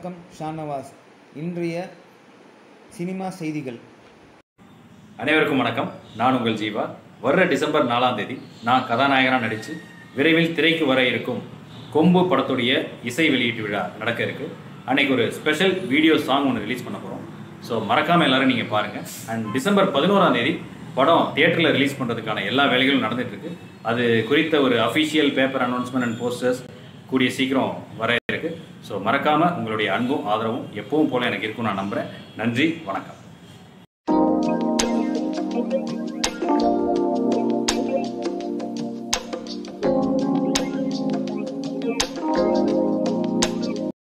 வணக்கம் ஷானவாஸ் இன்றைய சினிமா செய்திகள் அனைவருக்கும் வணக்கம் நான் உங்கள் ஜீவா வர்ற டிசம்பர் நாலாம் தேதி நான் கதாநாயகனாக நடித்து விரைவில் திரைக்கு வர இருக்கும் கொம்பு படத்துடைய இசை வெளியீட்டு விழா நடக்க இருக்கு அன்னைக்கு ஒரு ஸ்பெஷல் வீடியோ சாங் ஒன்று ரிலீஸ் பண்ண போகிறோம் ஸோ மறக்காமல் எல்லாரும் நீங்கள் பாருங்கள் அண்ட் டிசம்பர் பதினோராம் தேதி படம் தியேட்டரில் ரிலீஸ் பண்ணுறதுக்கான எல்லா வேலைகளும் நடந்துட்டு இருக்கு அது குறித்த ஒரு official paper announcement and posters கூடிய சீக்கிரம் வர இருக்கு ஸோ மறக்காமல் உங்களுடைய அன்பும் ஆதரவும் எப்பவும் போல எனக்கு இருக்கும் நான் நம்புகிறேன் நன்றி வணக்கம்